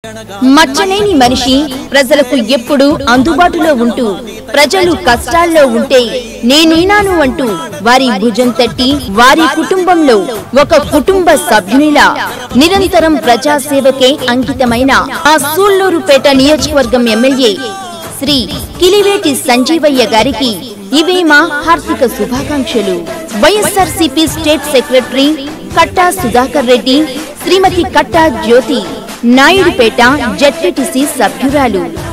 మచ్చలేని మనిషి ప్రజలకు ఎప్పుడూ అందుబాటులో ఉంటూ ప్రజలు కష్టాల్లో ఉంటే నేనున్నాను అంటూ వారి భుజం తట్టి వారి కుటుంబంలో ఒక కుటుంబ సభ్యునిలా నిరంతరం ప్రజాసేవకే అంకితమైన ఆ సూళ్లూరుపేట నియోజకవర్గం ఎమ్మెల్యే శ్రీ కిలివేటి సంజీవయ్య గారికి ఇవే మా హార్దిక శుభాకాంక్షలు YSRCP state secretary Katta Sudhakar Reddy Shrimati Katta Jyothi Naidupeta ZPTC సభ్యురాలు